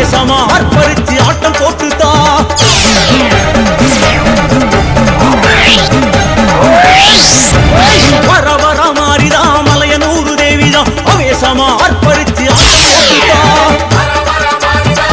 அவேசமா அர்ப்பரிச்சு ஆட்டம் போட்டுதா வர வர மாறிதா மலையனூரு தேவிதான் அவேசமா அர்ப்பரிச்சு ஆட்டம் போட்டுதா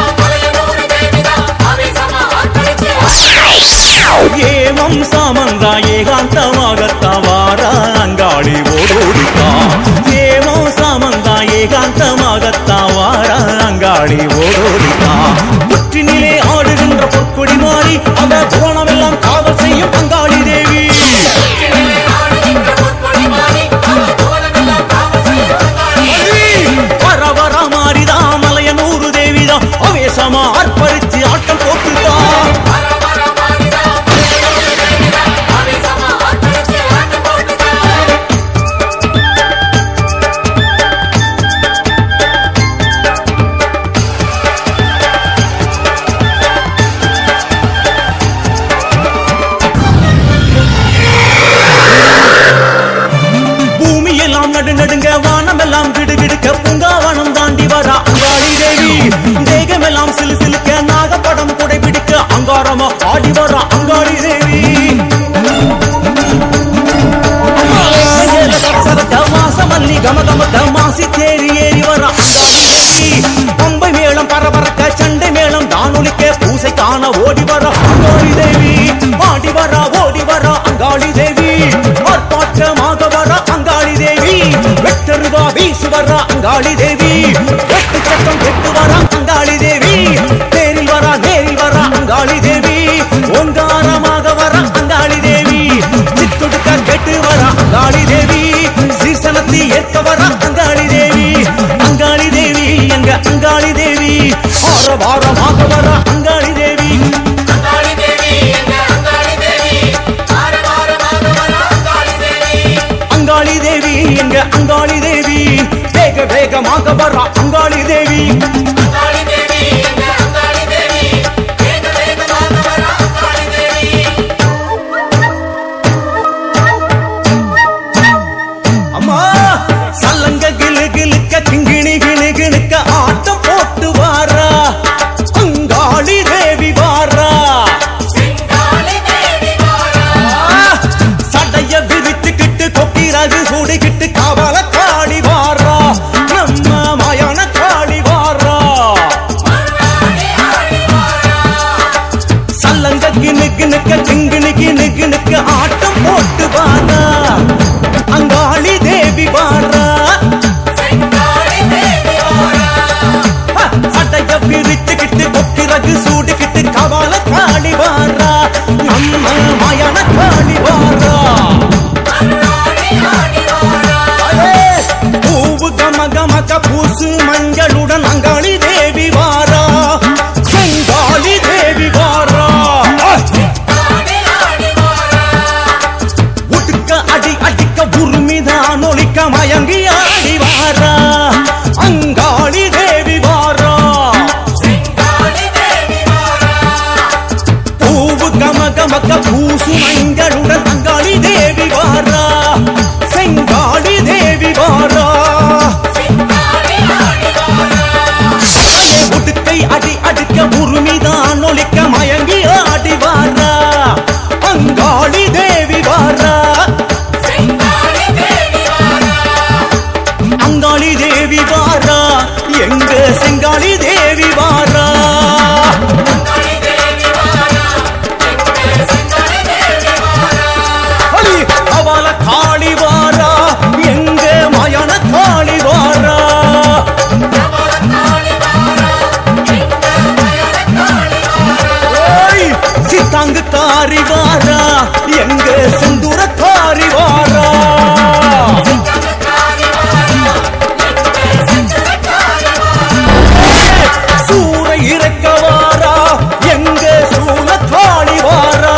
ஏமம் சாமந்தா ஏகாந்தமாகத்தா வாரா அங்காளி ஓடோடித்தா ஏமம் சாமந்தா ஏகாந்தமாகத்தா வாரா அங்காளி ஓடோடித்தா புற்றினிலே ஆடுகின்ற பொற்கொடி மாறி அந்த புவனமெல்லாம் காவல் செய்யும் அங்காளி தேவி வர வர மாறிதா மலையனூரு தேவிதான் அவேசமா அர்ப்பரிச்சு ஆட்டம் போட்டுதா பூமி எல்லாம் நடு நடுங்க வானம் எல்லாம் கிடுகிடுக்க பூங்காவனம் தாண்டி வரா அங்காளி தேவி தேகம் எல்லாம் சிலு சிலுக்க நாகப்படம் குடை பிடிக்க அங்காரமா ஆடி வரா அங்காளி தேவி சரத்த மாசமல்லி கமகமத்த மாசி தேரி ஏறி வரா அங்காளி தேவி பம்பை மேளம் பரபரக்க சண்டை மேளம் தானொலிக்க பூசை காண ஓடி வரா அங்காளி தேவி ஆடி வரா ஓடி வரா அங்காளி தேவி ஆர்ப்பாட்டமாக வரா அங்காளி தேவி வெட்டருவா வீசு வரா அங்காளி தேவி வெட்டு சட்டம் வெட்டு வரா அங்காளி தேவி நேரில் வரா நேரில் வரா அங்காளி தேவி ஓங்காரமாக வரா அங்காளி தேவி சித்தொடுக்க கெட்டு வரா அங்காளி தேவி சீசனத்தை ஏற்க வரா அங்காளி தேவி அங்காளி தேவி எங்க அங்காளி தேவி ஆர வாரமாக வரா அங்காளி தேவி அங்காளி தேவி எங்க அங்காளி தேவி வேக வேகமாக வரா அங்காளி தேவி அம்மா சல்லங்க கிளு கிளுக்க கிங்கிணி கிணு கிணுக்க ஆட்டம் போட்டு வாரா அங்காளி தேவி வாரா சடைய விரித்துக்கிட்டு கொக்கிரகு சூடிக்கிட்டு காவல காளி வாரா நம்ம மயான காளி வாரா சல்லங்க கிணு கிணுக்க கிங்கிணி கிணு கிணுக்க ஆட்டம் போட்டு வாரா அங்காளி தேவி வாரா ஹ, சடைய விரிச்சுக்கிட்டு கொக்கிரகு சூடிக்கிட்டு காவல காளி வாரா நம்ம மயான காளி வாரா அடே, பூவு கம கமக பூசு மஞ்சளுடன் அங்காளி தேவி வாரா செங்காளி தேவி வாரா உடுக்க அடி அடிக்க உருமிதான் ஒழிக்க மயங்கி ஆடி வாரா அங்காளி தேவி வாரா பூவு கம கமக்க பூசு மஞ்சளுடன் அங்காளி தேவி வாரா செங்காளி தேவி வாரா அலே உடுக்கை அடி அடிக்க உருமிதான் ஒழிக்க மயங்கி ஆடி வாரா அங்காளி தேவி வாரா அங்காளி தேவி வாரா எங்க செங்காளி தேவி வாரா அடி, அவள காளி வாரா எங்க மயான காளி வாரா ஓய், சித்தாங்கு காரி வாரா எங்க செந்தூர காரி வாரா சூர இறக்க வாரா எங்க சூல காளி வாரா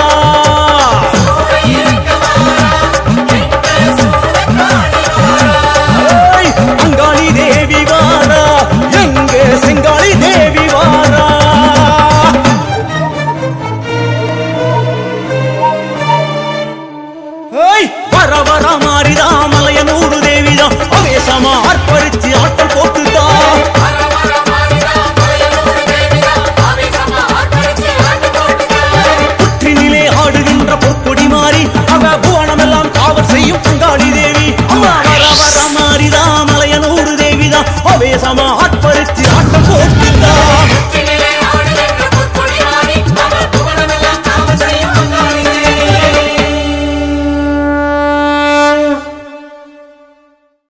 ஓய், அங்காளி தேவி வாரா எங்க செங்காளி தேவி வாரா ஏய், வர வர மாறிதா மலையனூரு தேவிதான் அவேசமா அர்ப்பரிச்சு ஆட்டம் போட்டுதா ஆட்பறிச்சு